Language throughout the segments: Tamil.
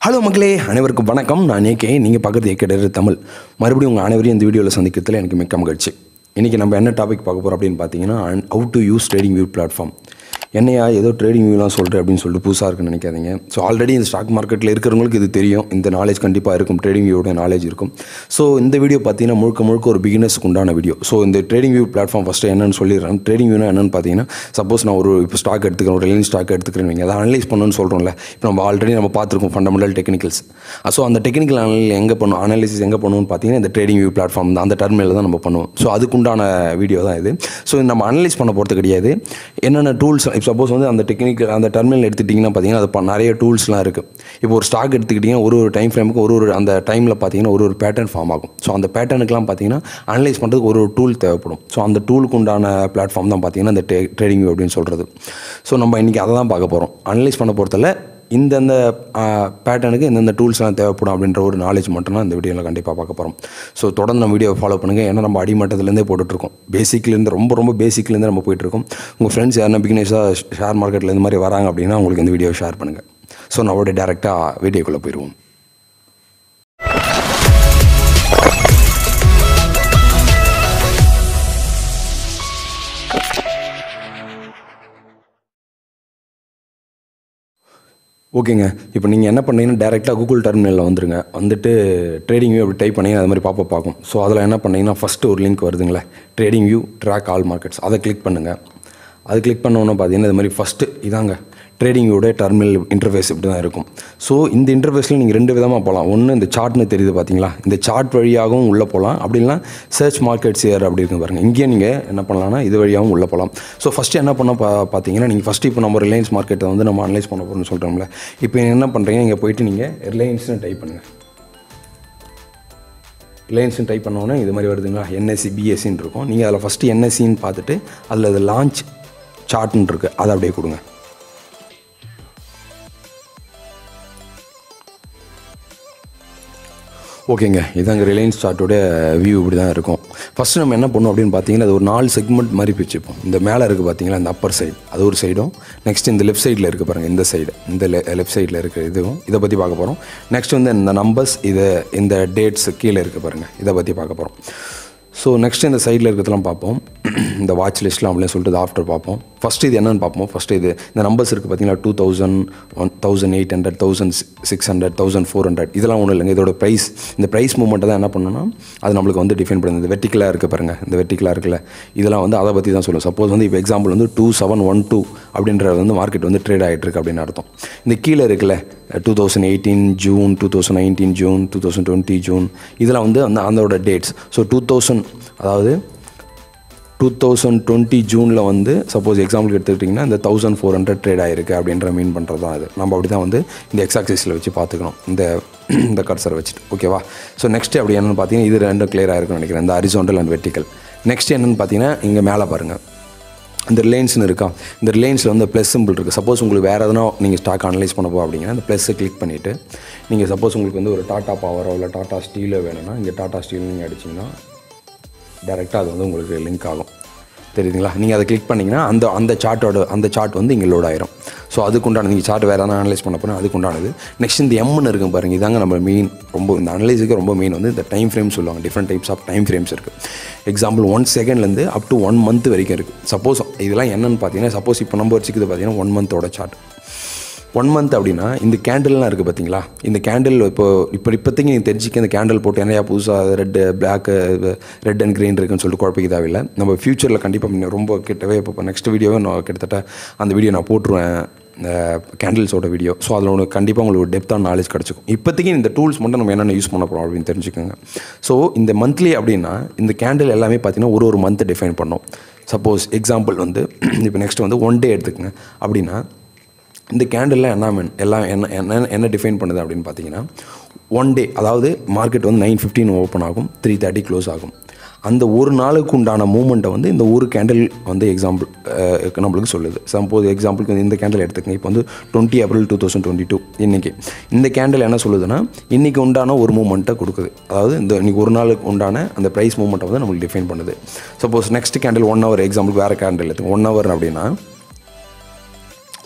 ஹலோ மக்களே அனைவருக்கும் வணக்கம் நான் ஏகே நீங்கள் பார்க்குறது ஏகே தமிழ் மறுபடியும் உங்கள் அனைவரையும் இந்த வீடியோவில் சந்திக்கிறதுல எனக்கு மிக்க மகிழ்ச்சி இன்றைக்கி நம்ம என்ன டாபிக் பார்க்க போகிறோம் அப்படின்னு பார்த்தீங்கன்னா how to use trading view platform என்னையா ஏதோ ட்ரேடிங் வியூலாம் சொல்கிறேன் அப்படின்னு சொல்லிட்டு புதுசாக இருக்குன்னு நினைக்காதீங்க ஸோ ஆல்ரெடி இந்த ஸ்டாக் மார்க்கெட்டில் இருக்கிறவங்களுக்கு இது தெரியும் இந்த நாலேஜ் கண்டிப்பாக இருக்கும் ட்ரேடிங் வியூவோட நாலேஜ் இருக்கும் ஸோ இந்த வீடியோ பார்த்தீங்கன்னா முழுக்க முழுக்க ஒரு பிகினர்ஸ்க்கு உண்டான வீடியோ ஸோ இந்த ட்ரேடிங் வியூ பிளாட்ஃபார்ம் ஃபஸ்ட்டு என்னன்னு சொல்லிடுறேன் ட்ரேடிங் வியூனா என்னன்னு பார்த்தீங்கன்னா சப்போஸ் நான் ஒரு இப்போ ஸ்டாக் எடுத்துக்கிறேன் ஒரு ரிலையன்ஸ் ஸ்டாக் எடுத்துக்கிறேன் நீங்கள் அதை அனலைஸ் பண்ணணும்னு சொல்கிறோம்ல இப்போ நம்ம ஆல்ரெடி நம்ம பார்த்துருக்கோம் ஃபண்டமெண்டல் டெக்னிக்கல்ஸ் ஸோ அந்த டெக்னிக்கல் அனல் எங்கே பண்ணும் அனாலிசிஸ் எங்கே பண்ணுவோம்னு பார்த்தீங்கன்னா இந்த ட்ரேடிங் வியூ பிளாட்ஃபார்ம் தான் அந்த டர்மில் தான் நம்ம பண்ணுவோம் ஸோ அதுக்குண்டான வீடியோ தான் இது ஸோ நம்ம அனலைஸ் பண்ண போகிறது கிடையாது என்னென்ன டூல்ஸ் இப்போ சப்போஸ் வந்து அந்த டெக்னிக்கல் அந்த டர்மினல் எடுத்துட்டிங்கன்னா பார்த்தீங்கன்னா அது ப- நிறைய டூல்ஸ்லாம் இருக்குது இப்போ ஒரு ஸ்டாக் எடுத்துக்கிட்டிங்கன்னா ஒரு ஒரு டைம் ஃப்ரேமுக்கு ஒரு ஒரு அந்த டைமில் பார்த்தீங்கன்னா ஒரு ஒரு பேட்டர்ன் ஃபார்ம் ஆகும் ஸோ அந்த பேட்டர்னுக்குலாம் பார்த்தீங்கன்னா அனலைஸ் பண்ணுறதுக்கு ஒரு ஒரு டூல் தேவைப்படும் ஸோ அந்த டூலுக்கு உண்டான பிளாட்ஃபார்ம் தான் பார்த்தீங்கன்னா இந்த ட்ரேடிங் வியூ அப்படின்னு சொல்கிறது ஸோ நம்ம இன்றைக்கி அதை தான் பார்க்க போகிறோம் அனலைஸ் பண்ண பொறுத்தல இந்தந்த பேட்டர்னுக்கு இந்தந்த டூல்ஸ்லாம் தேவைப்படும் அப்படின்ற ஒரு நாலேஜ் மட்டும்தான் இந்த வீடியோவில் கண்டிப்பாக பார்க்க போகிறோம் ஸோ தொடர்ந்து நம்ம வீடியோ ஃபாலோ பண்ணுங்கள் ஏன்னா நம்ம அடிமட்டத்துலேருந்தே போட்டுட்ருக்கோம் பேசிக்லேருந்து ரொம்ப ரொம்ப பேசிக்லேருந்து நம்ம போயிட்டுருக்கோம் உங்கள் ஃப்ரெண்ட்ஸ் யாருன்னா பிகினர்ஸாக ஷேர் மார்க்கெட்டில் இந்த மாதிரி வராங்க அப்படின்னா உங்களுக்கு இந்த வீடியோ ஷேர் பண்ணுங்கள் ஸோ நான் அப்படியே டேரெக்டாக வீடியோக்குள்ளே போயிடுவோம் ஓகேங்க இப்போ நீங்கள் என்ன பண்ணீங்கன்னா டேரெக்டாக கூகுள் டெர்மினலில் வந்துருங்க வந்துட்டு ட்ரேடிங் வியூ அப்படி டைப் பண்ணீங்கன்னா அது மாதிரி பாப்பா பார்க்கும் ஸோ அதில் என்ன பண்ணீங்கன்னா ஃபஸ்ட்டு ஒரு லிங்க் வருதுங்களே trading view track all markets அதை கிளிக் பண்ணுங்கள் அது கிளிக் பண்ணோன்னே பார்த்தீங்கன்னா இது மாதிரி ஃபஸ்ட்டு இதாங்க ட்ரேடிங் வியூட டெர்மினல் இன்டர்ஃபேஸ் இப்படி தான் இருக்கும் ஸோ இந்த இன்டர்ஃபேஸில் நீங்கள் ரெண்டு விதமாக போகலாம் ஒன்று இந்த சார்ட்னு தெரியுது பார்த்தீங்களா இந்த சார்ட் வழியாகவும் உள்ளே போகலாம் அப்படி இல்லைனா சர்ச் மார்க்கெட்ஸ் ஏர் அப்படி இருக்கும் பாருங்கள் இங்கேயே நீங்கள் என்ன பண்ணலாம்னா இது வழியாகவும் உள்ளே போகலாம் ஸோ ஃபஸ்ட்டு என்ன பண்ண பா பார்த்தீங்கன்னா நீங்கள் ஃபஸ்ட்டு இப்போ நம்ம ரிலையன்ஸ் மார்க்கெட்டை வந்து நம்ம அனலைஸ் பண்ண போகிறோம்னு சொல்கிறோம்ல இப்போ என்ன பண்ணுறீங்க இங்கே போயிட்டு நீங்கள் ரிலையன்ஸ்னு டைப் பண்ணுங்கள் ரிலையன்ஸ்னு டைப் பண்ணோன்னே இது மாதிரி வருதுங்களா என்எஸ்சி பிஎஸ்சின்னு இருக்கும் நீங்கள் அதில் ஃபஸ்ட்டு என்எஸ்சின்னு பார்த்துட்டு அதில் அது லான்ச் சார்ட்னு இருக்குது அதை அப்படியே கொடுங்க ஓகேங்க இதாங்க ரிலையன்ஸ் சார்ட்டோட வியூ இப்படி தான் இருக்கும் ஃபஸ்ட்டு நம்ம என்ன பண்ணோம் அப்படின்னு பார்த்தீங்கன்னா அது ஒரு நாலு செக்மெண்ட் மாதிரி பிரிச்சுப்போம் இந்த மேலே இருக்குது பார்த்தீங்களா இந்த அப்பர் சைடு அது ஒரு சைடும் நெக்ஸ்ட் இந்த லெஃப்ட் சைடில் இருக்குது பாருங்கள் இந்த சைடு இந்த லெஃப்ட் சைடில் இருக்கிற இதுவும் இதை பற்றி பார்க்க போகிறோம் நெக்ஸ்ட் வந்து இந்த நம்பர்ஸ் இதை இந்த டேட்ஸ் கீழே இருக்குது பாருங்கள் இதை பற்றி பார்க்க போகிறோம் ஸோ நெக்ஸ்ட் இந்த சைடில் இருக்கிறதெல்லாம் பார்ப்போம் இந்த வாட்ச் லிஸ்ட்லாம் அப்படின்னு சொல்லிட்டு ஆஃப்டர் பார்ப்போம் ஃபஸ்ட்டு இது என்னன்னு பார்ப்போம் ஃபஸ்ட்டு இது இந்த நம்பர்ஸ் இருக்குது பார்த்தீங்களா two thousand one thousand eight hundred thousand six hundred thousand four hundred இதெல்லாம் ஒன்றும் இல்லைங்க இதோட ப்ரைஸ் இந்த ப்ரைஸ் மூமெண்ட்டை தான் என்ன பண்ணணும்னா அது நம்மளுக்கு வந்து டிஃபைன் பண்ணுது இந்த வெர்டிக்கலாக இருக்குது பாருங்கள் இந்த வெர்டிக்கலாக இருக்குல்ல இதெல்லாம் வந்து அதை பற்றி தான் சொல்லுவோம் சப்போஸ் வந்து இப்போ எக்ஸாம்பிள் வந்து டூ செவன் ஒன் டூ அப்படின்றது வந்து மார்க்கெட் வந்து ட்ரேட் ஆகிட்டு இருக்கு அப்படின்னு அர்த்தம் இந்த கீழே இருக்குல்ல two thousand eighteen June two thousand nineteen June two thousand twenty June இதெல்லாம் வந்து அந்த அதோட டேட்ஸ் ஸோ டூ தௌசண்ட் அதாவது டூ தௌசண்ட் டுவெண்ட்டி ஜூனில் வந்து சப்போஸ் எக்ஸாம்பிளுக்கு எடுத்துக்கிட்டிங்கன்னா இந்த தௌசண்ட் ஃபோர் ஹண்ட்ரட் ட்ரேட் ஆயிருக்கு அப்படின்ற மீன் பண்ணுறது தான் அது நம்ம அப்படி தான் வந்து இந்த எக்ஸாக்சிஸில் வச்சு பார்த்துக்கணும் இந்த இந்த கர்சரை வச்சுட்டு ஓகேவா ஸோ நெக்ஸ்ட் அப்படி என்னென்னு பார்த்தீங்கன்னா இது ரெண்டும் clear ஆயிருக்கும்னு நினைக்கிறேன் இந்த ஹரிசோண்டல் அண்ட் வெர்டிக்கல் நெக்ஸ்ட் என்னென்னு பார்த்தீங்கன்னா இங்கே மேலே பாருங்கள் இந்த ரிலையன்ஸ்னு இருக்கா இந்த ரிலையன்ஸில் வந்து ப்ளஸ் சிம்பிள் இருக்குது சப்போஸ் உங்களுக்கு வேறு எதனா நீங்கள் ஸ்டாக் அனலைஸ் பண்ண போ அப்படிங்கன்னா இந்த ப்ளஸ்ஸை கிளிக் பண்ணிவிட்டு நீங்கள் சப்போஸ் உங்களுக்கு வந்து ஒரு டாட்டா பவரோ இல்லை டாட்டா ஸ்டீலோ வேணும்னா இங்கே டாட்டா ஸ்டீல் நீங்கள் அடிச்சிங்கன்னா டேரெக்டாக அது வந்து உங்களுக்கு லிங்க் ஆகும் தெரியுதுங்களா நீங்கள் அதை கிளிக் பண்ணிங்கன்னா அந்த அந்த சார்ட்டோட அந்த சார்ட் வந்து இங்கே லோட் ஆயிரும் ஸோ அதுக்குண்டான நீங்கள் சார்ட் வேறு எதனா அனலைஸ் பண்ண போனால் அதுக்குண்டானது நெக்ஸ்ட் இந்த எம்னு இருக்கும் பாருங்க இதாங்க நம்ம மெயின் ரொம்ப இந்த அனலைஸுக்கு ரொம்ப மெயின் வந்து இந்த டைம் ஃப்ரேம் சொல்லுவாங்க different types of time frames இருக்குது எக்ஸாம்பிள் ஒன் செகண்ட்லேருந்து அப் டு ஒன் மந்த் வரைக்கும் இருக்குது சப்போஸ் இதெல்லாம் என்னன்னு பார்த்தீங்கன்னா சப்போஸ் இப்போ நம்ம வச்சுக்கிறது பார்த்தீங்கன்னா ஒன் மந்தோட சார்ட் ஒன் மந்த் அப்படின்னா இந்த கேண்டில்லாம் இருக்குது பார்த்தீங்களா இந்த கேண்டில் இப்போ இப்போ இப்போதைக்கு நீங்கள் தெரிஞ்சுக்க இந்த கேண்டில் போட்டு என்னையா புதுசாக red black red and green இருக்குன்னு சொல்லிட்டு குழப்பிக்க தேவையில்லை நம்ம ஃப்யூச்சரில் கண்டிப்பாக ரொம்ப கிட்டவே இப்போ நெக்ஸ்ட் வீடியோவே நான் கிட்டத்தட்ட அந்த வீடியோ நான் போட்டுருவேன் இந்த கேண்டில்ஸோட வீடியோ ஸோ அதில் உங்களுக்கு கண்டிப்பாக உங்களுக்கு ஒரு டெப்த்தான நாலேஜ் கிடச்சிக்கும் இப்போதைக்கு இந்த டூல்ஸ் மட்டும் நம்ம என்னென்ன யூஸ் பண்ண போகிறோம் அப்படின்னு தெரிஞ்சுக்கோங்க ஸோ இந்த மந்த்லி அப்படின்னா இந்த கேண்டில் எல்லாமே பார்த்தீங்கன்னா ஒரு ஒரு மந்த் டிஃபைன் பண்ணோம் சப்போஸ் எக்ஸாம்பிள் வந்து இப்போ நெக்ஸ்ட் வந்து ஒன் டே எடுத்துக்கங்க அப்படின்னா இந்த கேண்டில் என்ன mean- எல்லாம் என்ன என்ன என்ன டிஃபைன் பண்ணுது அப்படின்னு பார்த்தீங்கன்னா ஒன் டே அதாவது மார்க்கெட் வந்து நைன் ஃபிஃப்டின் ஓப்பன் ஆகும் த்ரீ தேர்ட்டி க்ளோஸ் ஆகும் அந்த ஒரு நாளுக்கு உண்டான மூமெண்ட்டை வந்து இந்த ஒரு கேண்டில் வந்து எக்ஸாம்பிள் நம்மளுக்கு சொல்லுது சப்போஸ் எக்ஸாம்பிளுக்கு வந்து இந்த கேண்டில் எடுத்துக்கங்க இப்போ வந்து twenty April two thousand twenty two இன்றைக்கி இந்த கேண்டில் என்ன சொல்லுதுன்னா இன்றைக்கி உண்டான ஒரு மூமெண்ட்டை கொடுக்குது அதாவது இந்த இன்றைக்கி ஒரு நாளுக்கு உண்டான அந்த ப்ரைஸ் மூமெண்ட்டை வந்து நம்மளுக்கு டிஃபைன் பண்ணுது suppose next candle one hour example வேறு கேண்டில் எடுத்துங்க ஒன் ஹவர் அப்படின்னா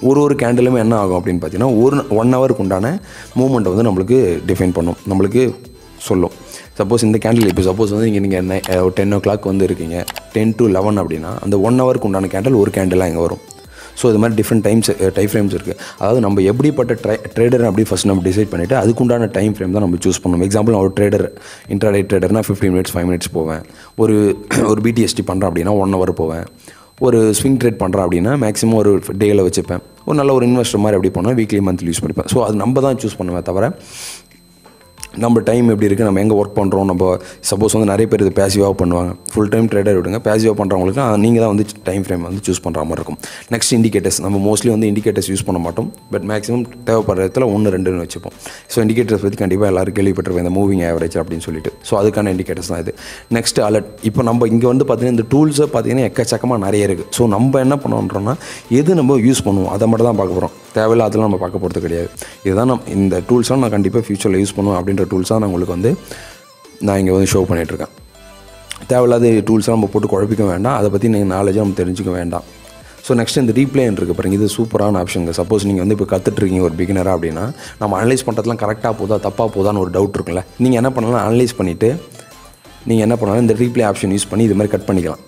ஒரு ஒரு கேண்டிலுமே என்ன ஆகும் அப்படின்னு பார்த்தீங்கன்னா ஒரு ஒன் ஹவருக்கு உண்டான மூமெண்ட்டை வந்து நம்மளுக்கு டிஃபைன் பண்ணும் நம்மளுக்கு சொல்லும் சப்போஸ் இந்த கேண்டில் இப்போ சப்போஸ் வந்து இங்கே நீங்கள் டென் ஓ கிளாக் வந்து இருக்கீங்க டென் டு லெவன் அப்படின்னா அந்த ஒன் ஹவருக்கு உண்டான கேண்டில் ஒரு கேண்டிலாக இங்கே வரும் ஸோ இது மாதிரி டிஃப்ரெண்ட் டைம்ஸ் டைம் ஃப்ரேம்ஸ் இருக்குது அதாவது நம்ம எப்படிப்பட்ட ட்ரை ட்ரேடர் அப்படி ஃபஸ்ட் நம்ம டிசைட் பண்ணிவிட்டு அதுக்குண்டான டைம் ஃப்ரேம் தான் நம்ம சூஸ் பண்ணணும் எக்ஸாம்பிள் நான் ஒரு ட்ரேடர் இன்ட்ராடே ட்ரேடர்னா ஃபிஃப்டீன் மினிட்ஸ் ஃபைவ் மினிட்ஸ் போவேன் ஒரு ஒரு பிடிஎஸ்டி பண்ணுறேன் அப்படின்னா ஒன் ஹவர் போவேன் ஒரு ஸ்விங் ட்ரேட் பண்ணுறேன் அப்படின்னா மேக்ஸிமம் ஒரு டேயில் வச்சுப்பேன் ஒரு நல்ல ஒரு இன்வெஸ்டர் மாதிரி அப்படி போனால் வீக்லி மந்த்லி யூஸ் பண்ணிப்பேன் ஸோ அது நம்ம தான் சூஸ் பண்ணுவேன் தவிர நம்ம டைம் எப்படி இருக்குது நம்ம எங்கே ஒர்க் பண்ணுறோம் நம்ம சப்போஸ் வந்து நிறைய பேர் இது பேசிவாக பண்ணுவாங்க ஃபுல் டைம் ட்ரேடர் விடுங்க பேசிவாக பண்ணுறவங்களுக்கு நீங்கள் தான் வந்து டைம் ஃப்ரேம் வந்து சூஸ் பண்ணுற மாதிரி இருக்கும் நெக்ஸ்ட் இண்டிகேட்டர்ஸ் நம்ம மோஸ்ட்லி வந்து இண்டிகேட்டர்ஸ் யூஸ் பண்ண மாட்டோம் பட் மேக்ஸிமம் தேவைப்படுற இடத்துல ஒன்று ரெண்டுன்னு வச்சுப்போம் ஸோ இண்டிகேட்டர்ஸ் பற்றி கண்டிப்பாக எல்லாரும் கேள்விப்பட்டிருப்போம் இந்த மூவிங் ஆவரேஜ் அப்படின்னு சொல்லிட்டு ஸோ அதுக்கான இண்டிகேட்டர்ஸ் தான் இது நெக்ஸ்ட் அலர்ட் இப்போ நம்ம இங்கே வந்து பார்த்தீங்கன்னா இந்த டூல்ஸை பார்த்தீங்கன்னா எக்கச்சக்கமாக நிறைய இருக்குது ஸோ நம்ம என்ன பண்ணுறோம்னா எது நம்ம யூஸ் பண்ணுவோம் அதை மட்டும் தான் பார்க்க போகிறோம் தேவையில்ல அதெல்லாம் நம்ம பார்க்க போகிறது கிடையாது இதுதான் நம்ம இந்த டூல்ஸ்லாம் நான் கண்டிப்பாக ஃப்யூச்சரில் யூஸ் பண்ணுவேன் அப்படின்ற டூல்ஸாக நான் உங்களுக்கு வந்து நான் இங்கே வந்து ஷோ பண்ணிகிட்ருக்கேன் தேவையில்லாத டூல்ஸ்லாம் நம்ம போட்டு குழப்பிக்க வேண்டாம் அதை பற்றி நீங்கள் நாலேஜாக நம்ம தெரிஞ்சுக்க வேண்டாம் ஸோ நெக்ஸ்ட் இந்த ரீப்ளேன் இருக்குது பாருங்க இது சூப்பரான ஆப்ஷனுங்க சப்போஸ் நீங்கள் வந்து இப்போ கற்றுட்ருக்கீங்க ஒரு பிகினராக அப்படின்னா நம்ம அனலைஸ் பண்ணுறதுலாம் கரெக்டாக போதா தப்பாக போதான்னு ஒரு டவுட் இருக்குல்ல நீங்கள் என்ன பண்ணலாம் அனலைஸ் பண்ணிவிட்டு நீங்கள் என்ன பண்ணலாம் இந்த ரீப்ளே ஆப்ஷன் யூஸ் பண்ணி இது மாதிரி கட் பண்ணிக்கலாம்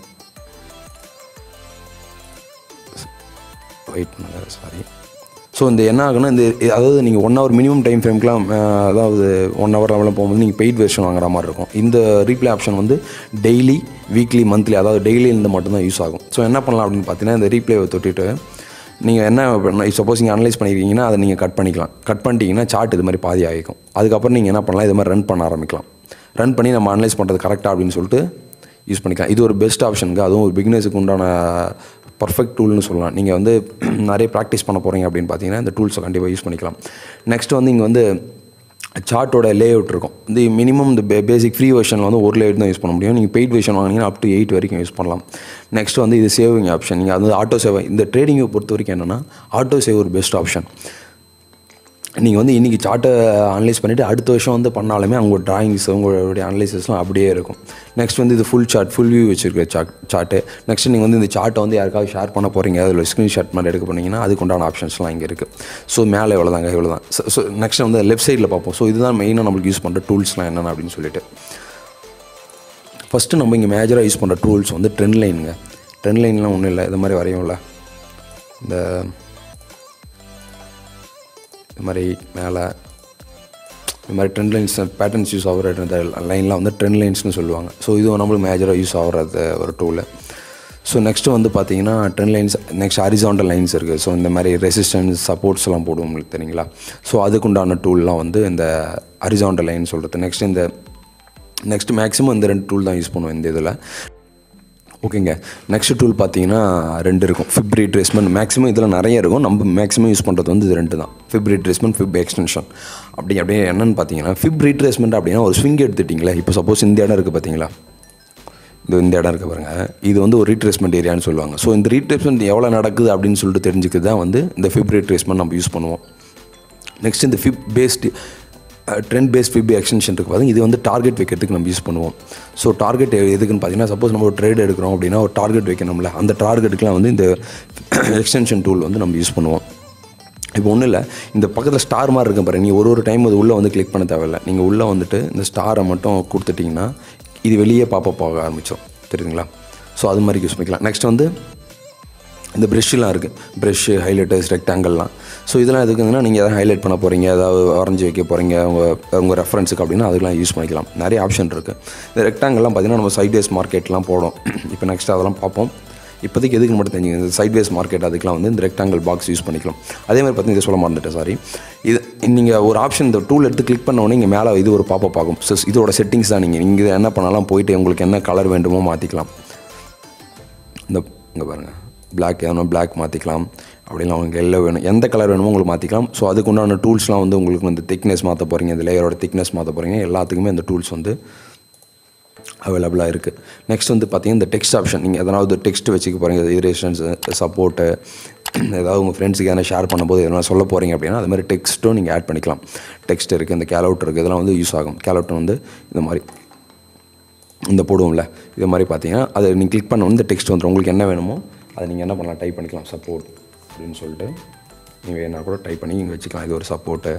வெயிட் பண்ணுங்க சாரி ஸோ இந்த என்ன ஆகுனா இந்த அதாவது நீங்கள் ஒன் ஹவர் மினிமம் டைம் ஃப்ரேம்க்குலாம் அதாவது ஒன் ஹவர் லெவலில் போகும்போது நீங்கள் பெய்ட் வெர்ஷன் வாங்குற மாதிரி இருக்கும் இந்த ரீப்ளே ஆப்ஷன் வந்து டெய்லி வீக்லி மந்த்லி அதாவது டெய்லி இந்த மட்டும்தான் யூஸ் ஆகும் ஸோ என்ன பண்ணலாம் அப்படின்னு பார்த்தீங்கன்னா இந்த ரீப்ளேவை தொட்டிட்டு நீங்கள் என்ன பண்ணலாம் சப்போஸ் நீங்கள் அனலைஸ் பண்ணியிருக்கீங்கன்னா அதை நீங்கள் கட் பண்ணிக்கலாம் கட் பண்ணிட்டீங்கன்னா சார்ட் இது மாதிரி பாதி ஆகிக்கும் அதுக்கப்புறம் நீங்கள் என்ன பண்ணலாம் இது மாதிரி ரன் பண்ண ஆரம்பிக்கலாம் ரன் பண்ணி நம்ம அனலைஸ் பண்ணுறது கரெக்டாக அப்படின்னு சொல்லிட்டு யூஸ் பண்ணிக்கலாம் இது ஒரு பெஸ்ட் ஆப்ஷனுங்க அதுவும் ஒரு பிகினர்ஸுக்கு உண்டான பர்ஃபெக்ட் டூல்னு சொல்லலாம் நீங்கள் வந்து நிறைய ப்ராக்டிஸ் பண்ண போகிறீங்க அப்படின்னு பார்த்தீங்கன்னா இந்த டூல்ஸை கண்டிப்பாக யூஸ் பண்ணிக்கலாம் நெக்ஸ்ட் வந்து இங்கே வந்து சார்ட்டோட லே அவுட் இருக்கும் இந்த மினிமம் இந்த பே பேசிக் ஃப்ரீ வெர்ஷனில் வந்து ஒரு லே அவுட் தான் யூஸ் பண்ண முடியும் நீங்கள் பெய்ட் வெர்ஷன் வாங்கினீங்கன்னா அப் டு எயிட் வரைக்கும் யூஸ் பண்ணலாம் நெக்ஸ்ட் வந்து இது சேவிங் ஆப்ஷன் நீங்கள் அது ஆட்டோ சேவ் இந்த ட்ரேடிங்கை பொறுத்த வரைக்கும் என்னென்னா ஆட்டோ சேவ் ஒரு பெஸ்ட் ஆப்ஷன் நீங்கள் வந்து இன்றைக்கி சார்ட்டை அனலைஸ் பண்ணிவிட்டு அடுத்த வருஷம் வந்து பண்ணாலுமே அவங்க டிராயிங்ஸ் உங்களுடைய அனலைசஸ்லாம் அப்படியே இருக்கும் நெக்ஸ்ட் வந்து இது ஃபுல் சார்ட் ஃபுல் வியூ வச்சுருக்க சார்ட் சார்ட்டு நெக்ஸ்ட் நீங்கள் வந்து இந்த சார்ட்டை வந்து யாருக்காவது ஷேர் பண்ண போகிறீங்க அதில் ஸ்க்ரீன்ஷாட் மாதிரி எடுக்க போனீங்கன்னா அதுக்கு உண்டான ஆப்ஷன்ஸ்லாம் இங்கே இருக்குது ஸோ மேலே இவ்வளோ தாங்க இவ்வளோ தான் ஸோ நெக்ஸ்ட் வந்து லெஃப்ட் சைடில் பார்ப்போம் ஸோ இதுதான் மெயினாக நம்மளுக்கு யூஸ் பண்ணுற டூல்ஸ்லாம் என்னென்ன அப்படின்னு சொல்லிட்டு ஃபஸ்ட்டு நம்ம இங்கே மேஜராக யூஸ் பண்ணுற டூல்ஸ் வந்து ட்ரெண்ட் லைனுங்க ட்ரெண்ட் லைன்லாம் ஒன்றும் இல்லை இது மாதிரி வரையும்ல இந்த இது மாதிரி மேலே இது மாதிரி ட்ரெண்ட் லைன்ஸ் பேட்டர்ன்ஸ் யூஸ் ஆகிற இந்த லைன்லாம் வந்து ட்ரெண்ட் லைன்ஸ்னு சொல்லுவாங்க ஸோ இதுவும் நம்மளுக்கு மேஜராக யூஸ் ஆகிறது ஒரு டூலு ஸோ நெக்ஸ்ட்டு வந்து பார்த்தீங்கன்னா trend lines next horizontal lines இருக்குது ஸோ இந்த மாதிரி ரெசிஸ்டன்ஸ் சப்போர்ட்ஸ்லாம் போடுவோம் உங்களுக்கு தெரியுங்களா ஸோ அதுக்குண்டான டூல்லாம் வந்து இந்த ஹரிசாண்டல் லைன் சொல்கிறது நெக்ஸ்ட் இந்த நெக்ஸ்ட் மேக்ஸிமம் இந்த ரெண்டு டூல் தான் யூஸ் பண்ணுவோம் இந்த இதில் ஓகேங்க நெக்ஸ்ட் டூல் பார்த்தீங்கன்னா ரெண்டு இருக்கும் ஃபிப் ரீட்ரேஸ்மெண்ட் மேக்ஸிமம் இதில் நிறைய இருக்கும் நம்ம மேக்ஸிமம் யூஸ் பண்ணுறது வந்து இது ரெண்டு தான் ஃபிப் ரீட்ரேஸ்மெண்ட் ஃபிப் எக்ஸ்டென்ஷன் அப்படி அப்படியே என்னென்னு பார்த்தீங்கன்னா ஃபிப் ரீட்ரேஸ்மெண்ட் அப்படின்னா ஒரு ஸ்விங் எடுத்துட்டிங்களே இப்போ சப்போஸ் இந்த இடம் இருக்குது பார்த்தீங்களா இது இந்த இடம் இருக்குது பாருங்கள் இது வந்து ஒரு ரீட்ரேஸ்மெண்ட் ஏரியான்னு சொல்லுவாங்க ஸோ இந்த ரீட்ரேஸ்மெண்ட் எவ்வளோ நடக்குது அப்படின்னு சொல்லிட்டு தெரிஞ்சுக்கிறது தான் வந்து இந்த ஃபிப் ரீட்ரேஸ்மெண்ட் நம்ம யூஸ் பண்ணுவோம் நெக்ஸ்ட் இந்த fib based trend based fib extension இருக்குது பார்த்தீங்க இது வந்து டார்கெட் வைக்கிறதுக்கு நம்ம யூஸ் பண்ணுவோம் ஸோ டார்கெட் எதுக்குன்னு பார்த்தீங்கன்னா சப்போஸ் நம்ம ஒரு ட்ரேட் எடுக்கிறோம் அப்படின்னா ஒரு டார்கெட் வைக்கணும்ல அந்த டார்கெட்டுக்குலாம் வந்து இந்த எக்ஸ்டென்ஷன் டூல் வந்து நம்ம யூஸ் பண்ணுவோம் இப்போ ஒன்றும் இல்லை இந்த பக்கத்தில் ஸ்டார் மாதிரி இருக்கும் பாருங்க நீ ஒரு ஒரு டைம் அது உள்ளே வந்து கிளிக் பண்ண தேவையில்ல நீங்கள் உள்ளே வந்துட்டு இந்த ஸ்டாரை மட்டும் கொடுத்துட்டிங்கன்னா இது வெளியே பாப்பா போக ஆரம்பித்தோம் தெரியுதுங்களா ஸோ அது மாதிரி யூஸ் பண்ணிக்கலாம் நெக்ஸ்ட் வந்து இந்த ப்ரெஷ்ஷெலாம் இருக்குது ப்ரெஷ்ஷு ஹைலைட்டர்ஸ் ரெக்டாங்கிள்லாம் ஸோ இதெல்லாம் எதுக்குங்கன்னா நீங்கள் எதாவது ஹைலைட் பண்ண போகிறீங்க ஏதாவது வரைஞ்சி வைக்க போகிறீங்க உங்கள் உங்கள் ரெஃபரன்ஸுக்கு அப்படின்னா அதுக்கெலாம் யூஸ் பண்ணிக்கலாம் நிறைய ஆப்ஷன் இருக்குது இந்த ரெக்டாங்கிள்லாம் பார்த்தீங்கன்னா நம்ம சைட்வேஸ் மார்க்கெட்லாம் போடும் இப்போ நெக்ஸ்ட் அதெல்லாம் பார்ப்போம் இப்போதைக்கு எதுக்கு மட்டும் தெரிஞ்சுங்க இந்த சைட்வேஸ் மார்க்கெட் அதுக்கெலாம் வந்து இந்த ரெக்டாங்கிள் பாக்ஸ் யூஸ் பண்ணிக்கலாம் அதே மாதிரி பார்த்தீங்கன்னா இதை சொல்ல மறந்துட்டேன் சாரி இது நீங்கள் ஒரு ஆப்ஷன் இந்த டூல் எடுத்து கிளிக் பண்ண உடனே இங்கே மேலே இது ஒரு பாப்பா பார்க்கும் ஸோ இதோட செட்டிங்ஸ் தான் நீங்கள் நீங்கள் என்ன பண்ணலாம் போயிட்டு உங்களுக்கு என்ன கலர் வேண்டுமோ மாற்றிக்கலாம் இந்த இங்கே பாருங்கள் பிளாக் எதனா பிளாக் மாற்றிக்கலாம் அப்படிலாம் உங்களுக்கு எல்லோ வேணும் எந்த கலர் வேணுமோ உங்களுக்கு மாற்றிக்கலாம் ஸோ அதுக்கு உண்டான டூல்ஸ்லாம் வந்து உங்களுக்கு வந்து திக்னஸ் மாற்ற போகிறீங்க இந்த லேயரோட திக்னஸ் மாற்ற போகிறீங்க எல்லாத்துக்குமே அந்த டூல்ஸ் வந்து அவைலபிளாக இருக்குது நெக்ஸ்ட் வந்து பார்த்தீங்கன்னா இந்த டெக்ஸ்ட் ஆப்ஷன் நீங்கள் எதனாவது டெக்ஸ்ட் வச்சுக்க போகிறீங்க இரேஷன்ஸ் சப்போர்ட்டு ஏதாவது உங்கள் ஃப்ரெண்ட்ஸுக்கு எதனா ஷேர் பண்ணும்போது எதனா சொல்ல போகிறீங்க அப்படின்னா அது மாதிரி டெக்ஸ்ட்டும் நீங்கள் ஆட் பண்ணிக்கலாம் டெக்ஸ்ட் இருக்குது இந்த கேலவுட் இருக்குது இதெல்லாம் வந்து யூஸ் ஆகும் கேலவுட் வந்து இந்த மாதிரி இந்த போடுவோம்ல இது மாதிரி பார்த்தீங்கன்னா அதை நீங்கள் கிளிக் பண்ண வந்து டெக்ஸ்ட் வந்துடும் உங்களுக்கு என்ன வேணுமோ அதை நீங்கள் என்ன பண்ணலாம் டைப் பண்ணிக்கலாம் சப்போர்ட் அப்படின்னு சொல்லிட்டு நீங்கள் வேணா கூட டைப் பண்ணி இங்கே வச்சுக்கலாம் இது ஒரு சப்போர்ட்டு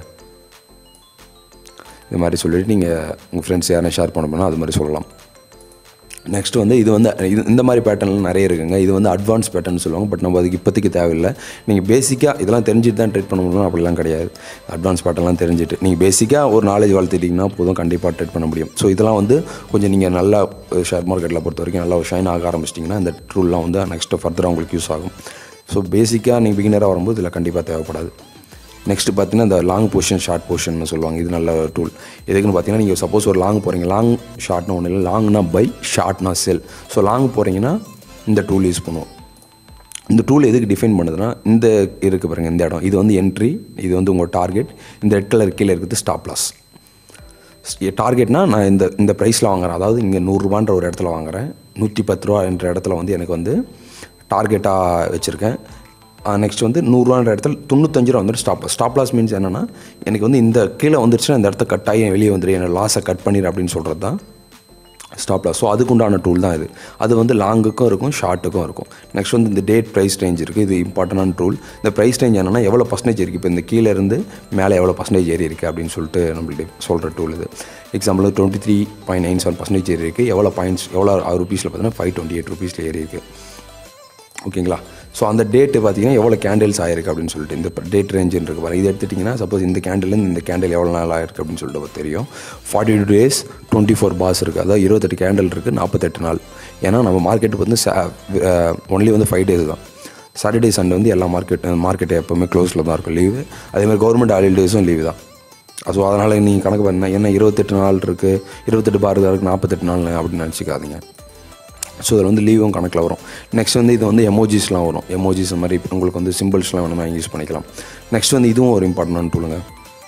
இது மாதிரி சொல்லிட்டு நீங்கள் உங்கள் ஃப்ரெண்ட்ஸ் யாரும் ஷேர் பண்ண போனால் அது மாதிரி சொல்லலாம் நெக்ஸ்ட் வந்து இது வந்து இது இந்த மாதிரி பேட்டர்ன்லாம் நிறைய இருக்குங்க இது வந்து அட்வான்ஸ் பேட்டர்ன் சொல்லுவாங்க பட் நம்ம அதுக்கு இப்போதைக்கு தேவையில்லை நீங்கள் பேசிக்காக இதெல்லாம் தெரிஞ்சுட்டு தான் ட்ரேட் பண்ண முடியும் அப்படிலாம் கிடையாது அட்வான்ஸ் பேட்டர்ன்லாம் தெரிஞ்சுட்டு நீங்கள் பேசிக்காக ஒரு நாலேஜ் வளர்த்துட்டிங்கன்னா போதும் கண்டிப்பாக ட்ரேட் பண்ண முடியும் ஸோ இதெல்லாம் வந்து கொஞ்சம் நீங்கள் நல்லா ஷேர் மார்க்கெட்டில் பொறுத்த வரைக்கும் நல்லா ஷைன் ஆக ஆரம்பிச்சிட்டிங்கன்னா இந்த ட்ரூல்லாம் வந்து நெக்ஸ்ட்டு ஃபர்தராக உங்களுக்கு யூஸ் ஆகும் ஸோ பேசிக்காக நீங்கள் பிகினராக வரும்போது இதில் கண்டிப்பாக தேவைப்படாது நெக்ஸ்ட் பார்த்தீங்கன்னா இந்த லாங் பொசிஷன் ஷார்ட் பொசிஷன் சொல்லுவாங்க இது நல்ல டூல் எதுக்குன்னு பார்த்தீங்கன்னா நீங்கள் சப்போஸ் ஒரு லாங் போகிறீங்க லாங் ஷார்ட்னா ஒன்றும் இல்லை லாங்னா பை ஷார்ட்னா செல் ஸோ லாங் போகிறீங்கன்னா இந்த டூல் யூஸ் பண்ணுவோம் இந்த டூல் எதுக்கு டிஃபைன் பண்ணுதுன்னா இந்த இருக்குது பாருங்க இந்த இடம் இது வந்து என்ட்ரி இது வந்து உங்கள் டார்கெட் இந்த ரெட் கலர் கீழே இருக்குது ஸ்டாப் லாஸ் டார்கெட்னா நான் இந்த இந்த ப்ரைஸில் வாங்குறேன் அதாவது இங்கே நூறுரூபான்ற ஒரு இடத்துல வாங்குறேன் நூற்றி பத்து ரூபா என்ற இடத்துல வந்து எனக்கு வந்து டார்கெட்டாக வச்சுருக்கேன் நெக்ஸ்ட் வந்து நூறுரூவான்ற இடத்துல தொண்ணூத்தஞ்சு ரூபா வந்துட்டு ஸ்டாப் ஸ்டாப் லாஸ் மீன்ஸ் என்னென்னா எனக்கு வந்து இந்த கீழே வந்துருச்சுன்னா இந்த இடத்த கட் ஆகி வெளியே வந்துடு என்னோட லாஸை கட் பண்ணிடு அப்படின்னு சொல்கிறது தான் ஸ்டாப் லாஸ் ஸோ அதுக்குண்டான டூல் தான் இது அது வந்து லாங்குக்கும் இருக்கும் ஷார்ட்டுக்கும் இருக்கும் நெக்ஸ்ட் வந்து இந்த டேட் ப்ரைஸ் ரேஞ்ச் இருக்குது இது இம்பார்ட்டண்டான டூல் இந்த ப்ரைஸ் ரேஞ்ச் என்னென்னா எவ்வளோ பர்சன்டேஜ் இருக்குது இப்போ இந்த கீழே இருந்து மேலே எவ்வளோ பர்சன்டேஜ் ஏறி இருக்குது அப்படின்னு சொல்லிட்டு நம்மளுக்கு சொல்கிற டூல் இது example twenty three point nine seven percentage ஏறி இருக்குது எவ்வளோ பாயிண்ட்ஸ் எவ்வளோ ருபீஸில் பார்த்தீங்கன்னா ஃபைவ் டுவெண்ட்டி எயிட் ருபீஸில் ஏறி இருக்குது ஓகேங்களா ஸோ அந்த டேட்டு பார்த்தீங்கன்னா எவ்வளோ கேண்டில்ஸ் ஆயிருக்கு அப்படின்னு சொல்லிட்டு இந்த டேட் ரேஞ்ச் இருக்கு பாருங்க இது எடுத்துட்டிங்கன்னா சப்போஸ் இந்த கேண்டில்லேருந்து இந்த கேண்டில் எவ்வளோ நாள் ஆயிருக்கு அப்படின்னு சொல்லிட்டு தெரியும் forty two days twenty four bars இருக்குது அதாவது இருபத்தெட்டு கேண்டில் இருக்குது நாற்பத்தெட்டு நாள் ஏன்னா நம்ம மார்க்கெட்டு வந்து ஒன்லி வந்து ஃபைவ் டேஸ் தான் சாட்டர்டே சண்டே வந்து எல்லா மார்க்கெட் மார்க்கெட் எப்போவுமே க்ளோஸில் தான் இருக்கும் லீவு அதேமாதிரி கவர்மெண்ட் ஹாலிடேஸும் லீவு தான் ஸோ அதனால் நீங்கள் கணக்கு பண்ண என்ன இருபத்தெட்டு நாள் இருக்குது இருபத்தெட்டு பாரதம் இருக்குது நாற்பத்தெட்டு நாள் அப்படின்னு நினச்சிக்காதீங்க ஸோ இதில் வந்து லீவும் கணக்கில் வரும் நெக்ஸ்ட் வந்து இது வந்து எமோஜிஸ்லாம் வரும் எமோஜிஸ் மாதிரி உங்களுக்கு வந்து சிம்பிள்ஸ்லாம் வேணுமா யூஸ் பண்ணிக்கலாம் நெக்ஸ்ட் வந்து இதுவும் ஒரு இம்பார்ட்டன்ட் டூலுங்க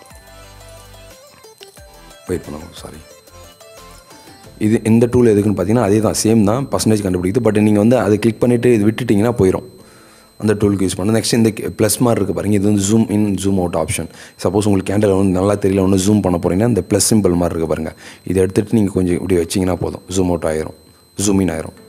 வெயிட் பண்ணுங்க சாரி இது இந்த டூல் எதுக்குன்னு பார்த்தீங்கன்னா அதே தான் சேம் தான் பர்சன்டேஜ் கண்டுபிடிக்குது பட் நீங்கள் வந்து அதை கிளிக் பண்ணிவிட்டு இது விட்டுட்டிங்கன்னா போயிடும் அந்த டூலுக்கு யூஸ் பண்ண நெக்ஸ்ட் இந்த ப்ளஸ் மாதிரி இருக்குது பாருங்க இது வந்து zoom in zoom out option suppose உங்களுக்கு கேண்டில் வந்து நல்லா தெரியல ஒன்று ஜூம் பண்ண போகிறீங்கன்னா இந்த ப்ளஸ் சிம்பிள் மாதிரி இருக்குது பாருங்கள் இதை எடுத்துகிட்டு நீங்கள் கொஞ்சம் இப்படி வச்சிங்கன்னா போதும் ஜூம் அவுட் ஆயிரும் ஜூம் இன் ஆயிரும்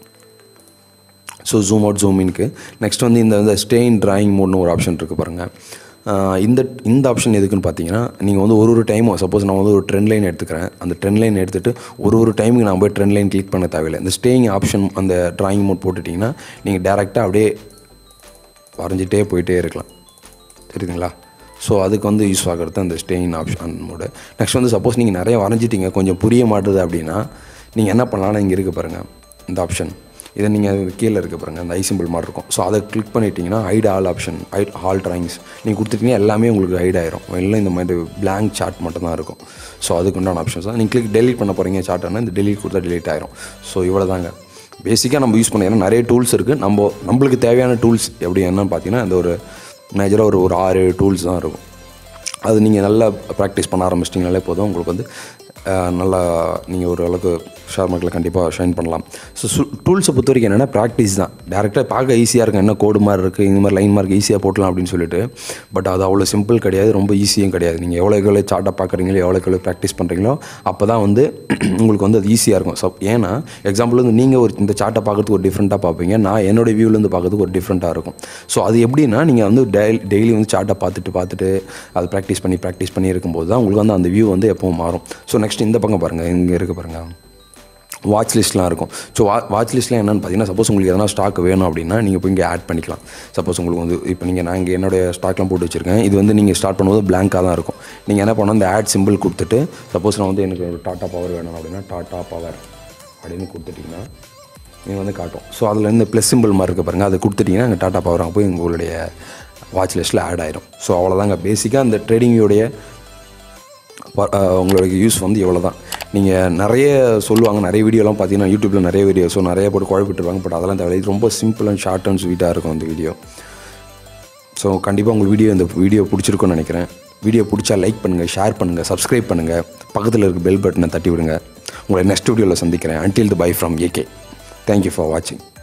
ஸோ ஜூம் அவுட் ஜூம் இன்க்கு நெக்ஸ்ட் வந்து இந்த இந்த ஸ்டெயின் டிராயிங் மோட்னு ஒரு ஆப்ஷன் இருக்குது பாருங்கள் இந்த இந்த ஆப்ஷன் எதுக்குன்னு பார்த்தீங்கன்னா நீங்கள் வந்து ஒரு ஒரு டைமும் சப்போஸ் நான் வந்து ஒரு ட்ரெண்ட் லைன் எடுத்துக்கிறேன் அந்த ட்ரெண்ட் லைன் எடுத்துகிட்டு ஒரு ஒரு டைமுக்கு நான் போய் ட்ரெண்ட் லைன் கிளிக் பண்ண தேவையில்லை இந்த ஸ்டேயிங் ஆப்ஷன் அந்த டிராயிங் மோட் போட்டுட்டிங்கன்னா நீங்கள் டேரெக்டாக அப்படியே வரைஞ்சிட்டே போயிட்டே இருக்கலாம் தெரியுதுங்களா ஸோ அதுக்கு வந்து யூஸ் ஆகிறது அந்த ஸ்டேயிங் ஆப்ஷன் மோடு நெக்ஸ்ட் வந்து சப்போஸ் நீங்கள் நிறைய வரைஞ்சிட்டிங்க கொஞ்சம் புரிய மாட்டுது அப்படின்னா நீங்கள் என்ன பண்ணலாம்னு இங்கே இருக்க பாருங்கள் இந்த ஆப்ஷன் இதை நீங்கள் கீழே இருக்க பாருங்கள் அந்த ஐ சிம்பிள் மாதிரி இருக்கும் ஸோ அதை கிளிக் பண்ணிட்டீங்கன்னா hide all option hide all drawings நீங்கள் கொடுத்துட்டீங்கன்னா எல்லாமே உங்களுக்கு ஹைட் ஆயிரும் இல்லை இந்த மாதிரி பிளாங்க் சார்ட் மட்டும் தான் இருக்கும் ஸோ அதுக்கு உண்டான ஆப்ஷன்ஸ் தான் நீங்கள் கிளிக் டெலிட் பண்ண போகிறீங்க சார்ட்னா இந்த டெலிட் கொடுத்தா டெலிட் ஆயிரும் ஸோ இவ்வளோ தாங்க பேசிக்காக நம்ம யூஸ் பண்ண ஏன்னா நிறைய டூல்ஸ் இருக்குது நம்ம நம்மளுக்கு தேவையான டூல்ஸ் எப்படி என்னன்னு பார்த்தீங்கன்னா இந்த ஒரு மேஜராக ஒரு ஒரு ஆறு டூல்ஸ் தான் இருக்கும் அது நீங்கள் நல்லா ப்ராக்டிஸ் பண்ண ஆரம்பிச்சிட்டிங்கனாலே போதும் உங்களுக்கு வந்து நல்லா நீங்கள் ஒரு அளவுக்கு ஷேர் மார்க்கெட்டில் கண்டிப்பாக ஷைன் பண்ணலாம் ஸோ டூல்ஸை பொறுத்த வரைக்கும் என்னென்னா ப்ராக்டிஸ் தான் டேரெக்டாக பார்க்க ஈஸியாக இருக்கும் என்ன கோடு மாதிரி இருக்குது இந்த மாதிரி லைன் மார்க் ஈஸியாக போட்டலாம் அப்படின்னு சொல்லிட்டு பட் அது அவ்வளோ சிம்பிள் கிடையாது ரொம்ப ஈஸியும் கிடையாது நீங்கள் எவ்வளோ எவ்வளோ சார்ட்டாக பார்க்குறீங்களோ எவ்வளோ எவ்வளோ ப்ராக்டிஸ் பண்ணுறீங்களோ அப்போ தான் வந்து உங்களுக்கு வந்து அது ஈஸியாக இருக்கும் ஸோ ஏன்னா எக்ஸாம்பிள் வந்து நீங்கள் ஒரு இந்த சார்ட்டை பார்க்குறதுக்கு ஒரு டிஃப்ரெண்ட்டாக பார்ப்பீங்க நான் என்னோட வியூலேருந்து பார்க்கறதுக்கு ஒரு டிஃப்ரெண்ட்டாக இருக்கும் ஸோ அது எப்படின்னா நீங்கள் வந்து டெய்லி டெய்லி வந்து சார்ட்டை பார்த்துட்டு பார்த்துட்டு அதை ப்ராக்டிஸ் பண்ணி ப்ராக்டிஸ் பண்ணி இருக்கும்போது தான் உங்களுக்கு வந்து அந்த வியூ வந்து எப்பவும் மாறும் ஸோ நெக்ஸ்ட் இந்த பக்கம் பாருங்கள் இங்கே இருக்க பாருங்கள் வாட்ச் லிஸ்ட்லாம் இருக்கும் ஸோ வா வாட்ச் லிஸ்ட்லாம் என்னென்னு பார்த்தீங்கன்னா சப்போஸ் உங்களுக்கு எதனா ஸ்டாக் வேணும் அப்படின்னா நீங்கள் போய் இங்கே ஆட் பண்ணிக்கலாம் சப்போஸ் உங்களுக்கு வந்து இப்போ நீங்கள் நான் இங்கே என்னுடைய ஸ்டாக்லாம் போட்டு வச்சுருக்கேன் இது வந்து நீங்கள் ஸ்டார்ட் பண்ணும்போது பிளாங்காக தான் இருக்கும் நீங்கள் என்ன பண்ணணும் இந்த ஆட் சிம்பிள் கொடுத்துட்டு சப்போஸ் நான் வந்து எனக்கு ஒரு டாட்டா பவர் வேணும் அப்படின்னா டாட்டா பவர் அப்படின்னு கொடுத்துட்டிங்கன்னா நீங்கள் வந்து காட்டும் ஸோ அதில் இந்த ப்ளஸ் சிம்பிள் மாதிரி இருக்க பாருங்கள் அதை கொடுத்துட்டிங்கன்னா அங்கே டாட்டா பவர் அங்கே போய் உங்களுடைய வாட்ச் லிஸ்ட்டில் ஆட் ஆயிரும் ஸோ அவ்வளோதாங்க பேசிக்காக அந்த ட்ரேடிங்கோடைய உங்களோட யூஸ் வந்து இவ்வளோ தான் நீங்கள் நிறைய சொல்லுவாங்க நிறைய வீடியோலாம் பார்த்தீங்கன்னா யூடியூப்பில் நிறைய வீடியோ ஸோ நிறைய போட்டு குழப்பிட்டுருவாங்க பட் அதெல்லாம் தேவை இது ரொம்ப சிம்பிள் அண்ட் ஷார்ட் அண்ட் ஸ்வீட்டாக இருக்கும் அந்த வீடியோ ஸோ கண்டிப்பாக உங்களுக்கு வீடியோ இந்த வீடியோ பிடிச்சிருக்குன்னு நினைக்கிறேன் வீடியோ பிடிச்சா லைக் பண்ணுங்கள் ஷேர் பண்ணுங்கள் சப்ஸ்கிரைப் பண்ணுங்கள் பக்கத்தில் இருக்க பெல் பட்டனை தட்டி விடுங்க உங்களை நெக்ஸ்ட் வீடியோவில் சந்திக்கிறேன் until then bye from AK thank you for வாட்சிங்